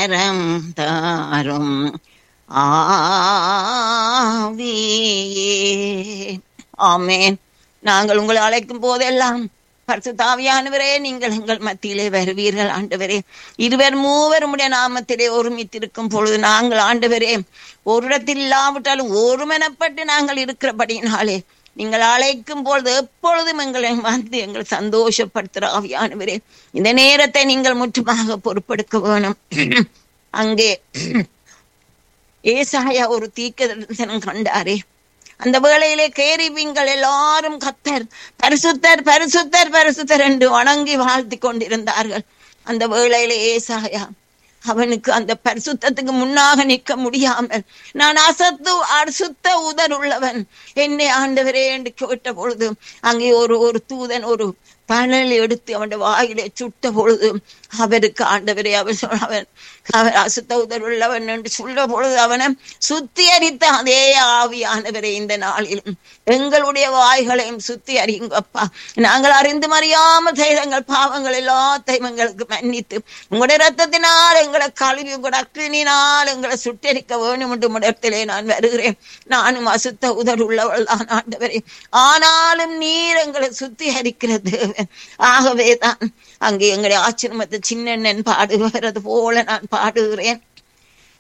வரம் தாரும் ஆவியே ஆமேன் நாங்கள் உங்களை அழைக்கும் போதெல்லாம் பரிசுத்தாவியானவரே நீங்கள் எங்கள் மத்தியிலே வருவீர்கள் ஆண்டவரே இருவர் மூவர் உடைய நாமத்திலே ஒருமித்திருக்கும் பொழுது நாங்கள் ஆண்டவரே ஒரு இடத்தில் இல்லாவிட்டாலும் ஒருமனப்பட்டு நாங்கள் இருக்கிறபடினாலே நீங்கள் அழைக்கும் பொழுது எப்பொழுதும் எங்களை வந்து எங்களை சந்தோஷப்படுத்துகிற ஆவியானவரே இந்த நேரத்தை நீங்கள் முற்றுமாக பொறுப்பெடுக்க வேணும் அங்கே ஏசாயா ஒரு தீக்க தரிசனம் கண்டாரே அந்த வேளையிலே கேரிபிங்கள் எல்லாரும் கத்தர் பரிசுத்தர் பரிசுத்தர் பரிசுத்தர் என்று வணங்கி வாழ்த்தி கொண்டிருந்தார்கள் அந்த வேளையிலே ஏசாயா அவனுக்கு அந்த பரிசுத்தத்துக்கு முன்னாக நிற்க முடியாமல் நான் அசத்து அசுத்த உதர் உள்ளவன் என்னை ஆண்டவரே என்று கேட்ட பொழுது அங்கே ஒரு ஒரு தூதன் ஒரு பணல் எடுத்து அவன் வாயிலே சுட்ட பொழுது அவருக்கு ஆண்டவரே அவர் அவன் அவர் அசுத்த உதர் உள்ளவன் என்று சொல்ல பொழுது அவனை சுத்திகரித்த அதே ஆவியானவரே இந்த நாளிலும் எங்களுடைய வாய்களையும் சுத்தி அறியுங்கப்பா நாங்கள் அறிந்து அறியாமல் செய்த எங்கள் பாவங்கள் எல்லாத்தையும் எங்களுக்கு மன்னித்து உங்களுடைய ரத்தத்தினால் எங்களை கழுவி உங்களோட அக்கினினால் எங்களை சுட்டரிக்க வேணும் என்று இடத்திலே நான் வருகிறேன் நானும் அசுத்த உதர் உள்ளவள் தான் ஆண்டவரே ஆனாலும் நீர் எங்களை சுத்திகரிக்கிறது ஆகவே தான் அங்கே எங்களுடைய ஆச்சிரமத்தை சின்னண்ணன் பாடுகிறது போல நான் பாடுகிறேன்